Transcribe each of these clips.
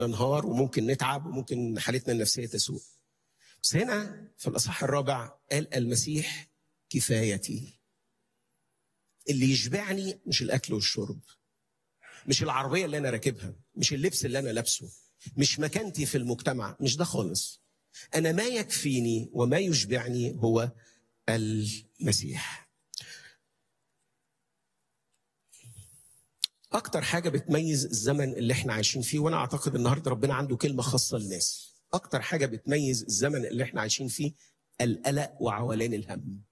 ننهار وممكن نتعب وممكن حالتنا النفسيه تسوء بس هنا في الاصحاح الرابع قال المسيح كفايتي اللي يشبعني مش الاكل والشرب مش العربيه اللي انا راكبها مش اللبس اللي انا لابسه مش مكانتي في المجتمع مش ده خالص انا ما يكفيني وما يشبعني هو المسيح اكتر حاجه بتميز الزمن اللي احنا عايشين فيه وانا اعتقد النهارده ربنا عنده كلمه خاصه للناس اكتر حاجه بتميز الزمن اللي احنا عايشين فيه القلق وعولان الهم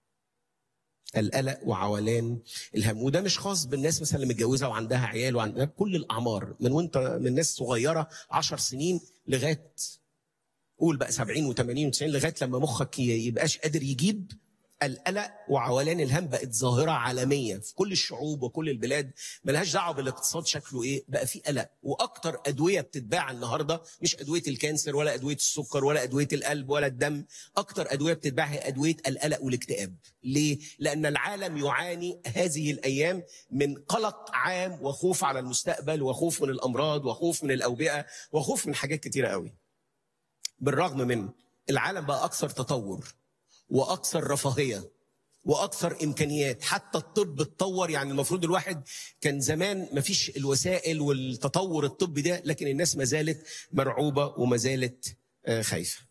القلق وعولان الهم وده مش خاص بالناس مثلا اللي متجوزه وعندها عيال وعندها كل الاعمار من وانت من ناس صغيره 10 سنين لغايه قول بقى 70 و80 و90 لغايه لما مخك يبقاش قادر يجيب القلق وعولان الهم بقت ظاهره عالميه في كل الشعوب وكل البلاد ملهاش دعوه بالاقتصاد شكله ايه بقى في قلق واكتر ادويه بتتباع النهارده مش ادويه الكانسر ولا ادويه السكر ولا ادويه القلب ولا الدم اكتر ادويه بتتباع هي ادويه القلق والاكتئاب ليه لان العالم يعاني هذه الايام من قلق عام وخوف على المستقبل وخوف من الامراض وخوف من الاوبئه وخوف من حاجات كتيره قوي بالرغم من العالم بقى اكثر تطور واكثر رفاهيه واكثر امكانيات حتى الطب اتطور يعني المفروض الواحد كان زمان ما فيش الوسائل والتطور الطبي ده لكن الناس ما زالت مرعوبه وما زالت خايفه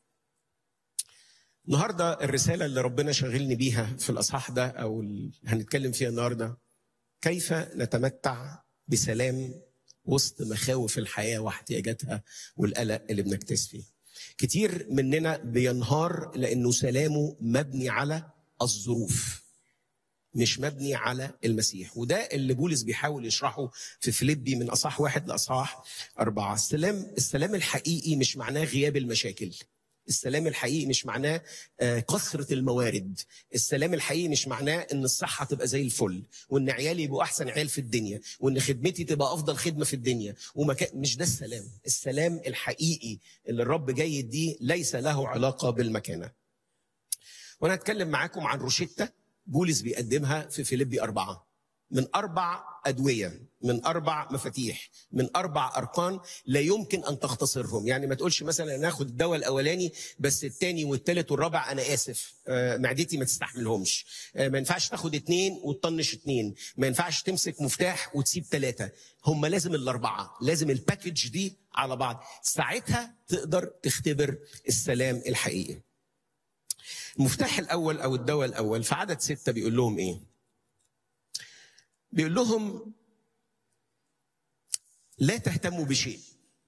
النهارده الرساله اللي ربنا شغلني بيها في الاصحاح ده او اللي هنتكلم فيها النهارده كيف نتمتع بسلام وسط مخاوف الحياه واحتياجاتها والقلق اللي بنكتس فيه كتير مننا بينهار لانه سلامه مبني على الظروف مش مبني على المسيح وده اللي بولس بيحاول يشرحه في فيليبي من اصحاح واحد لاصحاح اربعه السلام السلام الحقيقي مش معناه غياب المشاكل السلام الحقيقي مش معناه كثرة الموارد السلام الحقيقي مش معناه ان الصحة تبقى زي الفل وان عيالي يبقوا احسن عيال في الدنيا وان خدمتي تبقى افضل خدمة في الدنيا ومكان مش ده السلام السلام الحقيقي اللي الرب جاي يديه ليس له علاقة بالمكانة وانا هتكلم معاكم عن روشتة بولس بيقدمها في فيليبي أربعة من أربع أدوية من أربع مفاتيح من أربع أركان لا يمكن أن تختصرهم يعني ما تقولش مثلا ناخد الدواء الأولاني بس الثاني والثالث والرابع أنا آسف آه معدتي ما تستحملهمش آه ما ينفعش تاخد اثنين وتطنش اثنين ما ينفعش تمسك مفتاح وتسيب ثلاثة هم لازم الأربعة لازم الباكج دي على بعض ساعتها تقدر تختبر السلام الحقيقي المفتاح الأول أو الدواء الأول في عدد ستة بيقول لهم إيه بيقول لهم لا تهتموا بشيء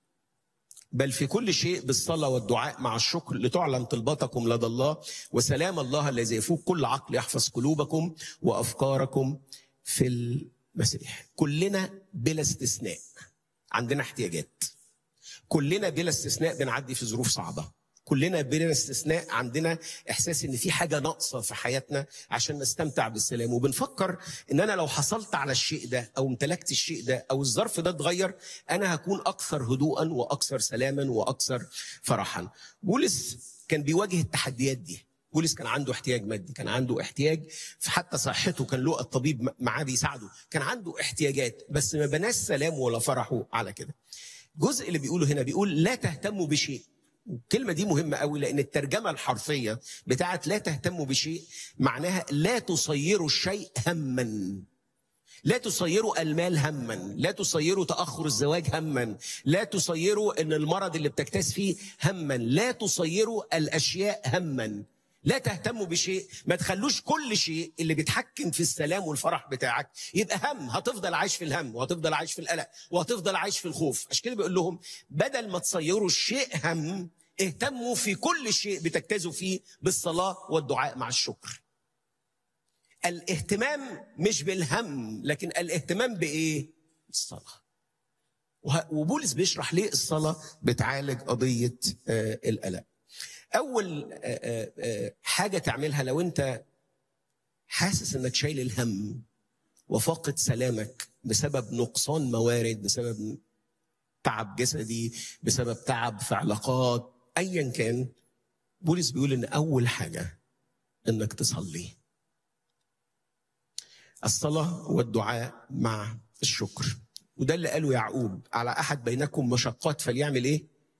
بل في كل شيء بالصلاة والدعاء مع الشكر لتعلن طلباتكم لدى الله وسلام الله الذي يفوق كل عقل يحفظ قلوبكم وأفكاركم في المسيح كلنا بلا استثناء عندنا احتياجات كلنا بلا استثناء بنعدي في ظروف صعبه كلنا بلا استثناء عندنا احساس ان في حاجه ناقصه في حياتنا عشان نستمتع بالسلام وبنفكر ان انا لو حصلت على الشيء ده او امتلكت الشيء ده او الظرف ده اتغير انا هكون اكثر هدوءا واكثر سلاما واكثر فرحا بولس كان بيواجه التحديات دي بولس كان عنده احتياج مادي كان عنده احتياج في حتى صحته كان له الطبيب معاه بيساعده كان عنده احتياجات بس ما بناش سلامه ولا فرحه على كده الجزء اللي بيقوله هنا بيقول لا تهتموا بشيء الكلمة دي مهمة قوي لأن الترجمة الحرفية بتاعت لا تهتموا بشيء معناها لا تصيروا الشيء هما لا تصيروا المال هما لا تصيروا تأخر الزواج هما لا تصيروا أن المرض اللي بتكتاز فيه هما لا تصيروا الأشياء هما لا تهتموا بشيء ما تخلوش كل شيء اللي بيتحكم في السلام والفرح بتاعك يبقى هم هتفضل عايش في الهم وهتفضل عايش في القلق وهتفضل عايش في الخوف عشان كده بيقول لهم بدل ما تصيروا الشيء هم اهتموا في كل شيء بتجتازوا فيه بالصلاة والدعاء مع الشكر الاهتمام مش بالهم لكن الاهتمام بايه الصلاة وبولس بيشرح ليه الصلاة بتعالج قضية القلق اول حاجه تعملها لو انت حاسس انك شايل الهم وفاقد سلامك بسبب نقصان موارد بسبب تعب جسدي بسبب تعب في علاقات ايا كان بولس بيقول ان اول حاجه انك تصلي الصلاه والدعاء مع الشكر وده اللي قاله يعقوب على احد بينكم مشقات فليعمل ايه